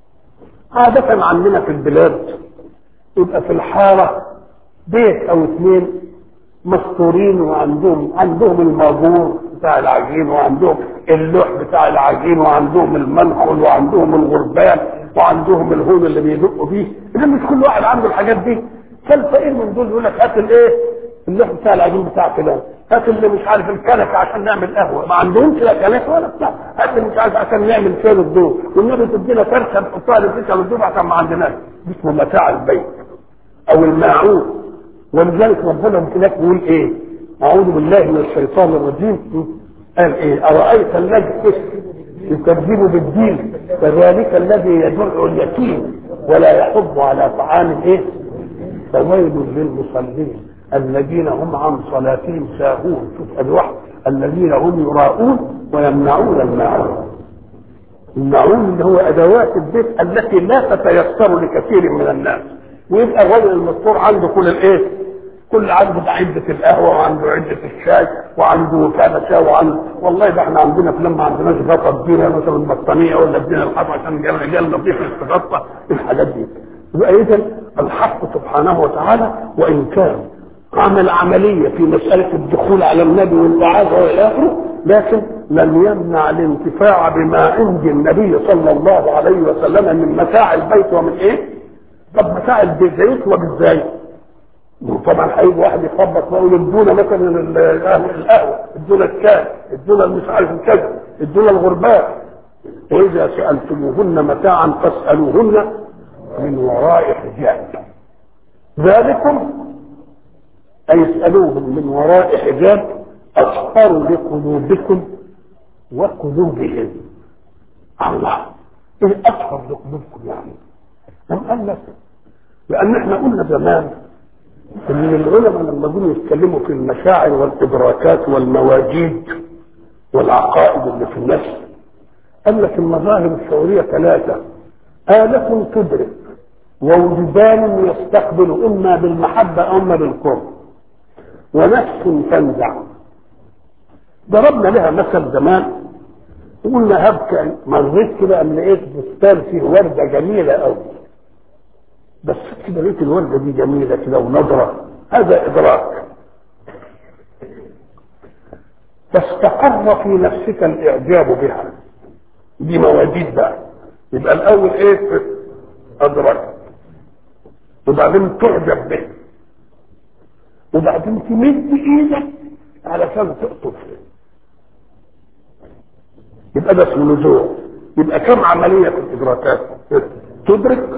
عادة عندنا في البلاد يبقى في الحارة بيت او اثنين مستورين وعندهم عندهم الماجور بتاع العجين وعندهم اللوح بتاع العجين وعندهم المنخل وعندهم الغربان وعندهم الهون اللي بيدقوا فيه اذا مش كل واحد عنده الحاجات دي فالفقير من دول يقول لك هات الايه اللوح بتاع العجين بتاع فلان هات اللي مش عارف الكنكه عشان نعمل قهوه ما عندهمش لا كنكه ولا بتاع هات اللي مش عارف عشان نعمل شاي الدور والنبي تدينا فرشه نحطها للفكره للدور عشان ما عندناش اسمه متاع البيت او الماعون ولذلك ربنا هناك بيقول ايه اعوذ بالله من الشيطان الرجيم قال ايه ارايت الذي يكذب بالدين فذلك الذي يدع اليتيم ولا يحض على طعام الايه فويل للمصلين الذين هم عن صلاتهم ساهون شوف ادي واحد الذين هم يراءون ويمنعون الماعون الماعون اللي هو ادوات البيت التي لا تتيسر لكثير من الناس ويبقى الرجل المذكور عنده كل الايه كل عنده عدة القهوة وعنده عدة الشاي وعنده كنسة وعنده والله ده احنا عندنا في لما عندناش غطا ادينا مثلا بطانية ولا ادينا الحطة عشان رجال نظيف يتغطى الحاجات دي يبقى اذا الحق سبحانه وتعالى وان كان عمل عملية في مسألة الدخول على النبي والإعاذة وإلى آخره لكن لم يمنع الانتفاع بما عند النبي صلى الله عليه وسلم من متاع البيت ومن ايه؟ طب متاع البيت ده يطلب ازاي؟ طبعا هيجي واحد يخبط ويقول ادونا مثلا القهوه القهوه ادونا الشاي ادونا مش عارف الكذا ادونا الغربان واذا سالتموهن متاعا فاسالوهن من وراء حجاب ذلكم أي اسألوهم من وراء حجاب أطهر لقلوبكم وقلوبهم الله إيه أطهر لقلوبكم يعني أم قال لك لأن احنا قلنا زمان إن العلماء لما جم يتكلموا في المشاعر والإدراكات والمواجيد والعقائد اللي في النفس قال لك المظاهر الشعورية ثلاثة آلة تدرك ووجدان يستقبل إما بالمحبة أو إما بالكره ونفس تنزع ضربنا لها مثل زمان وقلنا هبك مريت كده أم لقيت بستان فيه وردة جميلة أوي بس كده لقيت الوردة دي جميلة كده ونضرة هذا إدراك فاستقر في نفسك الإعجاب بها دي مواجيد بقى يبقى الأول إيه أدرك وبعدين تعجب به وبعدين تمد ايدك علشان تقطف يبقى ده اسمه نزوع يبقى كم عمليه في الادراكات تدرك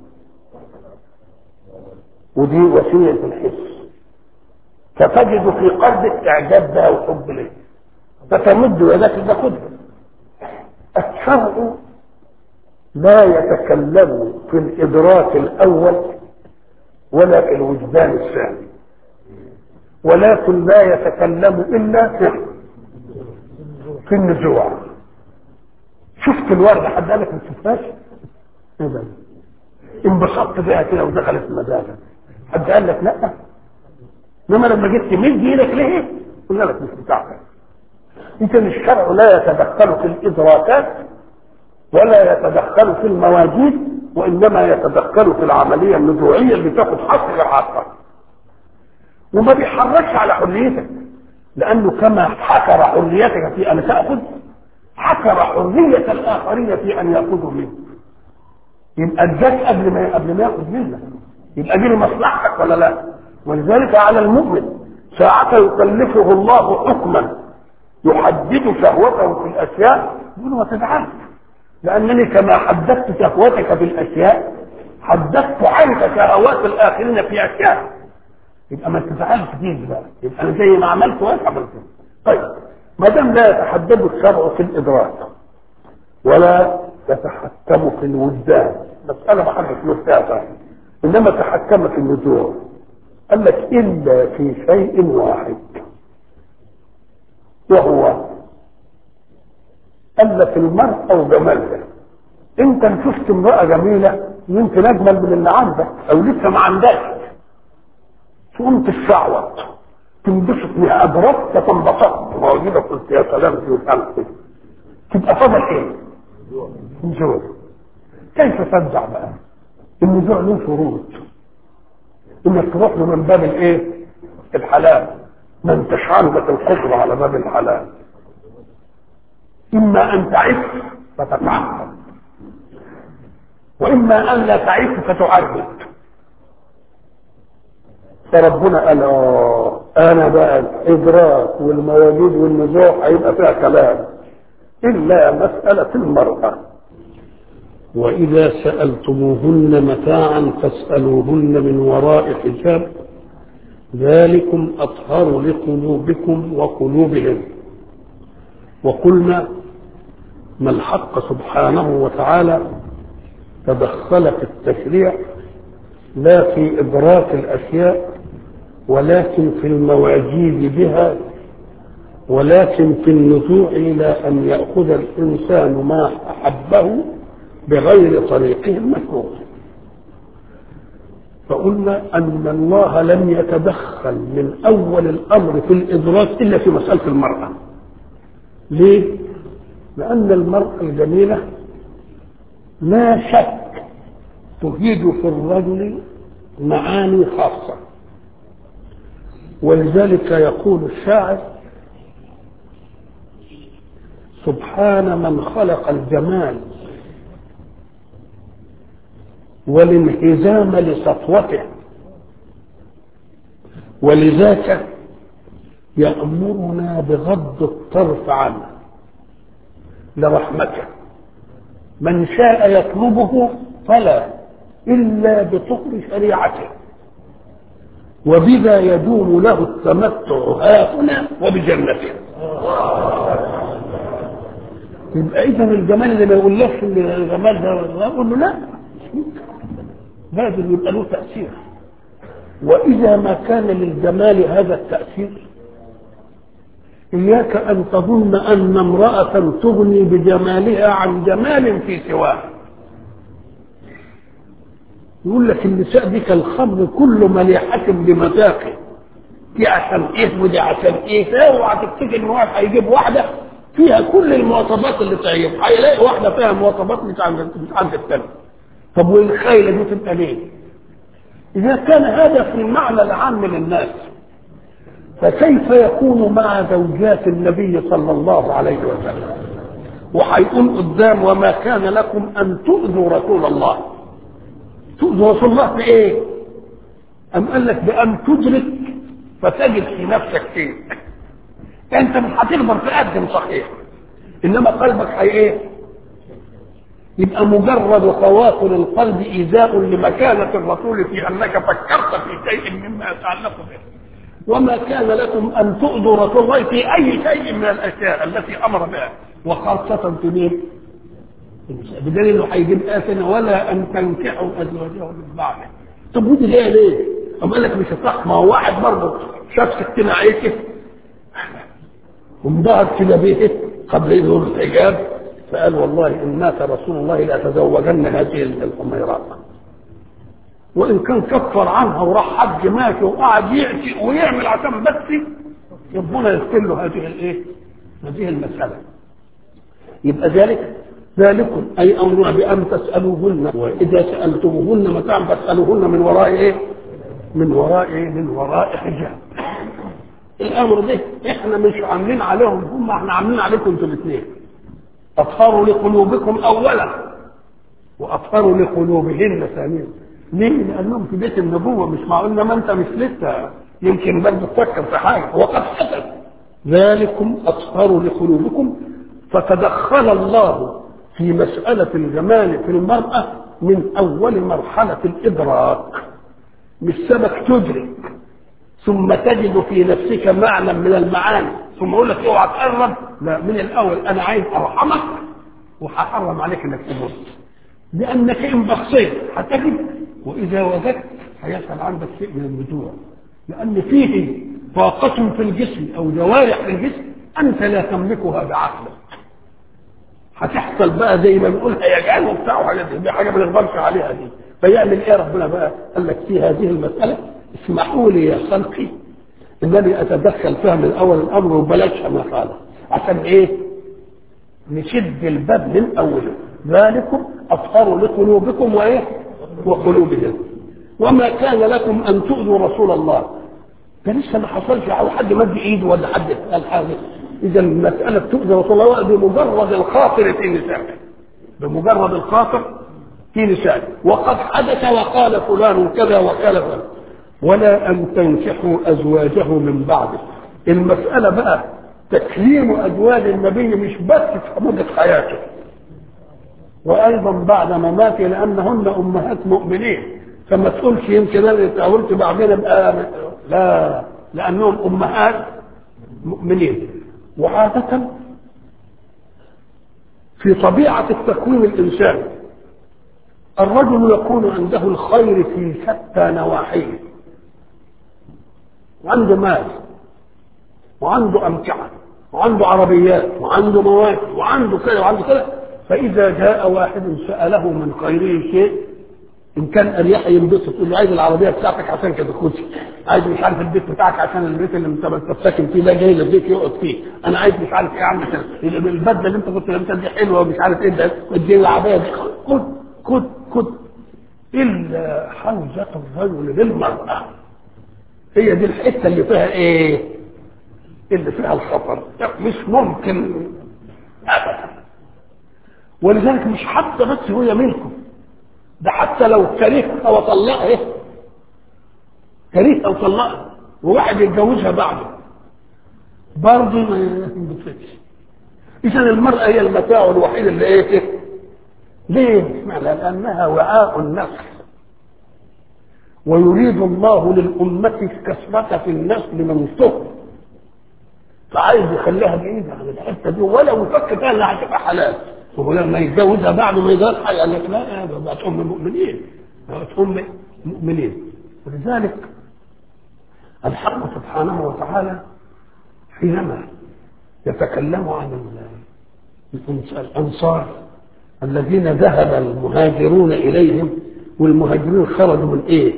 ودي وسيله الحس فتجد في قلبك اعجاب بها وحب ليه فتمد يدك تاخدها الشرع لا يتكلم في الادراك الاول ولا في الوجدان الثاني ولكن لا يتكلم الا في في النزوع شفت الورده حد قالك ما تشوفهاش ابدا انبسطت بيها كده ودخلت مزاجك حد قال لك لا انما لما جيت تمد ايدك ليه قلنا لك مش بتاعتك اذا الشرع لا يتدخل في الادراكات ولا يتدخل في المواجيد وانما يتدخل في العمليه النزوعيه اللي تاخد حصر عقلك وما بيحركش على حريتك لانه كما حكر حريتك في ان تاخذ حكر حريه الاخرين في ان ياخذوا منك يبقى اداك قبل ما قبل ما ياخذ منك يبقى دي لمصلحتك ولا لا ولذلك على المؤمن ساعة يكلفه الله حكما يحدد شهوته في الاشياء يقول ما تزعلش لأنني كما حددت شهوتك بالأشياء حددت عنك شهوات الآخرين في أشياء يبقى ما تزعلش فيه بقى يبقى أنا زي ما عملت وأنت عملت طيب ما دام لا يتحدد الشرع في الإدراك ولا يتحكم في الوجدان مسألة ما حدش مرتاحة إنما تحكم في النزوع قال لك إلا في شيء واحد وهو قال لك المرأة وجمالها انت ان شفت امرأة جميلة يمكن اجمل من اللي عندك او لسه ما عندكش تقوم تتشعوط تنبسط منها ادركت فانبسطت موجودة قلت يا سلام دي وسلام تبقى فضل ايه؟ نزوع كيف تنزع بقى؟ النزوع له شروط انك تروح له من باب الايه؟ الحلال ما انتش عندك القدرة على باب الحلال إما أن تعف فتتعقد وإما أن لا تعف فتعرض فربنا قال آه أنا بقى الإدراك والمواجيد والنزوع هيبقى فيها كلام إلا مسألة المرأة وإذا سألتموهن متاعا فاسألوهن من وراء حجاب ذلكم أطهر لقلوبكم وقلوبهم وقلنا ما الحق سبحانه وتعالى تدخل في التشريع لا في إدراك الأشياء ولكن في المواجيد بها ولكن في النزوع إلى أن يأخذ الإنسان ما أحبه بغير طريقه المشروع فقلنا أن الله لم يتدخل من أول الأمر في الإدراك إلا في مسألة المرأة ليه؟ لأن المرأة الجميلة لا شك تفيد في الرجل معاني خاصة ولذلك يقول الشاعر سبحان من خلق الجمال والانهزام لسطوته ولذاك يأمرنا بغض الطرف عنه لرحمته من شاء يطلبه فلا إلا بطهر شريعته وبذا يدوم له التمتع ها هنا وبجنته يبقى اذا الجمال اللي ما يقولكش ان الجمال ده اقول له لا لازم يبقى له تاثير واذا ما كان للجمال هذا التاثير إياك أن تظن أن امرأة تغني بجمالها عن جمال في سواه يقول لك النساء دي كالخمر كل مليحة بمذاقه دي عشان ايه ودي عشان ايه اوعى تفتكر ان واحد هيجيب واحدة فيها كل المواصفات اللي تعجب هيلاقي واحدة فيها مواصفات مش عند مش عند الثانية طب والخيلة دي تبقى ليه؟ إذا كان هذا في المعنى العام للناس فكيف يكون مع زوجات النبي صلى الله عليه وسلم وهيقول قدام وما كان لكم ان تؤذوا رسول الله تؤذوا رسول الله في ايه ام قال لك بان تدرك فتجد في نفسك شيء انت مش هتقدر تقدم صحيح انما قلبك هي ايه يبقى مجرد خواطر القلب ايذاء لمكانه الرسول في انك فكرت في شيء مما يتعلق به وما كان لكم ان تؤذوا رسول الله في اي شيء من الاشياء التي امر بها وخاصه في مين؟ بدليل انه هيجيب اثنه ولا ان تنكحوا ازواجه من بعده طب ودي ليه ليه؟ أم قال لك مش صح ما هو واحد برضه شاف ستنا عيشه وانبهر كده بيه قبل يظهر الحجاب فقال والله ان مات رسول الله لاتزوجن هذه الحميراء وان كان كفر عنها وراح حج ماشي وقعد يعشق ويعمل عشان بس ربنا يغفر له هذه الايه؟ هذه المساله. يبقى ذلك ذلكم اي امرنا بان تسالوهن واذا سالتموهن متاعا فاسالوهن من وراء ايه؟ من وراء ايه؟ من وراء حجاب. الامر ده احنا مش عاملين عليهم هم احنا عاملين عليكم انتوا الاثنين. اطهروا لقلوبكم اولا واطهروا لقلوبهن ثانيا. ليه؟ لانهم في بيت النبوه مش معقول ما انت مش لسه يمكن برضه تفكر في حاجه وقد حدث ذلكم اطهر لقلوبكم فتدخل الله في مسألة الجمال في المرأة من أول مرحلة الإدراك مش سبك تدرك ثم تجد في نفسك معنى من المعاني ثم اقول لك اوعى تقرب لا من الاول انا عايز ارحمك وهحرم عليك انك تموت لانك ان بصيت هتجد واذا وجدت هيحصل عندك شيء من النزوع لان فيه طاقة في الجسم او جوارح في الجسم انت لا تملكها بعقلك هتحصل بقى زي ما بنقول هيجعل وبتاع وحاجات دي حاجه ما نقدرش عليها دي فيعمل ايه ربنا بقى؟ قال لك في هذه المساله اسمحوا لي يا خلقي انني اتدخل فيها من اول الامر وبلاش ما قال عشان ايه؟ نشد الباب من اوله ذلكم اطهر لقلوبكم وايه؟ وقلوبهم وما كان لكم ان تؤذوا رسول الله ده لسه ما حصلش او حد مد ايده ولا حد قال حاجه اذا المساله تؤذي رسول الله بمجرد الخاطر في نسائه بمجرد الخاطر في نسائه وقد حدث وقال فلان كذا وقال فلان ولا ان تنكحوا ازواجه من بعده المساله بقى تكريم ازواج النبي مش بس في مده حياته وايضا بعد مماته لانهن امهات مؤمنين فما تقولش يمكن انا تقولت بعدين ابقى لا لانهم امهات مؤمنين وعاده في طبيعه التكوين الانساني الرجل يكون عنده الخير في شتى نواحيه وعنده مال وعنده أمتعة وعنده عربيات وعنده مواقف وعنده كذا وعنده كذا فإذا جاء واحد سأله من خيره شيء إن كان أريح ينبسط يقول له عايز العربية بتاعتك عشان كده خدش عايز مش عارف البيت بتاعك عشان البيت اللي انت ساكن فيه ده جاي للبيت يقعد فيه أنا عايز مش عارف إيه عم البدلة اللي أنت كنت لابسها دي حلوة ومش عارف إيه ده اديني العربية دي خد خد خد إلا حوزة الرجل بالمرأة هي دي الحته اللي فيها ايه اللي فيها الخطر مش ممكن ابدا ولذلك مش حتى بس هي منكم ده حتى لو كرهها وطلقها ايه كرهها وطلقها وواحد يتجوزها بعده برضه ما ينبسطش اذا المراه هي المتاع الوحيد اللي ايه ليه؟ لانها وعاء النفس ويريد الله للأمة كثرة في النسل من طهر فعايز يخليها بعيدة عن الحتة دي ولو يفكر فيها انها هتبقى حلال وهو لما يتجوزها بعد ما يجوز قال لك لا ده بقت ام مؤمنين بقت ام مؤمنين ولذلك الحق سبحانه وتعالى حينما يتكلم عن الانصار الذين ذهب المهاجرون اليهم والمهاجرين خرجوا من ايه؟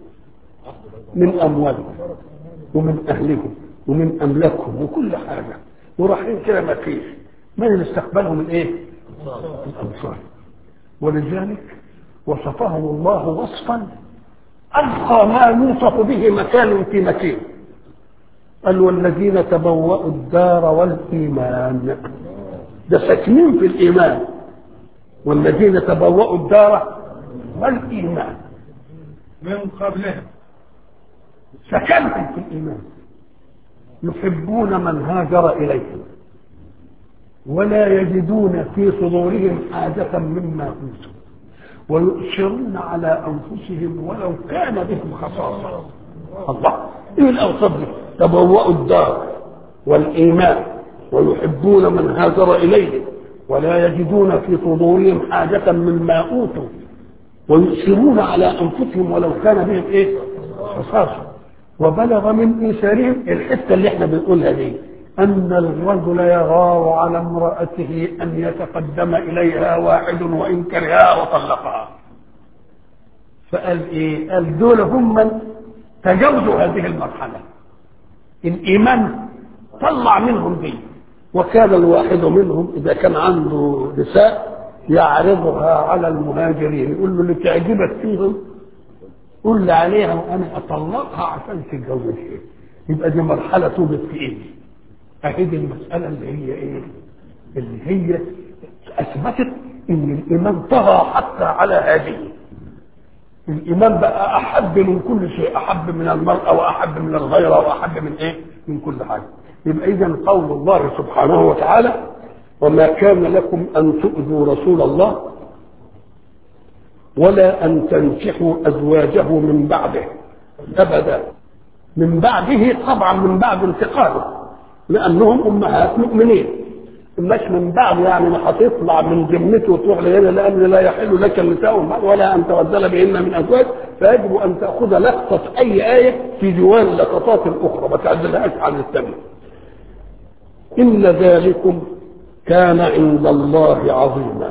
من اموالهم ومن اهلهم ومن املاكهم وكل حاجه ورايحين كده ما فيش من اللي استقبلهم من ايه؟ الانصار ولذلك وصفهم الله وصفا ارقى ما يوصف به مكان في مكان قال والذين تبوأوا الدار والإيمان ده ساكنين في الإيمان والذين تبوأوا الدار والإيمان من قبلهم سكنتم في الإيمان يحبون من هاجر إليهم ولا يجدون في صدورهم حاجة مما أوتوا ويؤثرون على أنفسهم ولو كان بهم خصاصة الله إيه الأوصاف دي تبوأوا الدار والإيمان ويحبون من هاجر إليهم ولا يجدون في صدورهم حاجة مما أوتوا ويؤثرون على أنفسهم ولو كان بهم إيه خصاصة وبلغ من إيثارهم الحتة اللي احنا بنقولها دي أن الرجل يغار على امرأته أن يتقدم إليها واحد وإن كرهها وطلقها فقال إيه؟ قال دول هم من تجاوزوا هذه المرحلة الإيمان طلع منهم دي وكان الواحد منهم إذا كان عنده نساء يعرضها على المهاجرين يقول له اللي تعجبك فيهم قول لي عليها وأنا أطلقها عشان تتجوزها يبقى دي مرحلة توبت في إيه؟ أهي دي المسألة اللي هي إيه؟ اللي هي أثبتت إن الإيمان طغى حتى على هذه الإيمان بقى أحب من كل شيء أحب من المرأة وأحب من الغيرة وأحب من إيه؟ من كل حاجة يبقى إذا قول الله سبحانه وتعالى وما كان لكم أن تؤذوا رسول الله ولا أن تنكحوا أزواجه من بعده أبدا من بعده طبعا من بعد انتقاله لأنهم أمهات مؤمنين مش من بعد يعني ما هتطلع من ذمته وتروح لهنا لأن لا يحل لك النساء من بعد ولا أن تبدل بهن من أزواج فيجب أن تأخذ لقطة أي آية في ديوان اللقطات الأخرى ما تعدلهاش عن الثانية إن ذلكم كان عند الله عظيما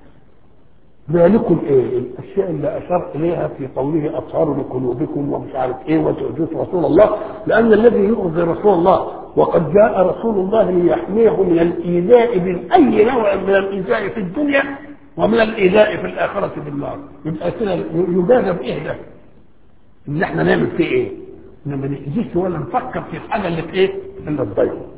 ذلكم ايه الاشياء اللي اشار اليها في قوله اطهار لقلوبكم ومش عارف ايه وتؤذون رسول الله لان الذي يؤذي رسول الله وقد جاء رسول الله ليحميه من الايذاء من اي نوع من الايذاء في الدنيا ومن الايذاء في الاخره في النار يبقى كده يجازى بايه ده؟ ان احنا نعمل فيه ايه؟ ان ما نأذيش ولا نفكر في الحاجه اللي في ايه؟ اللي تضايقه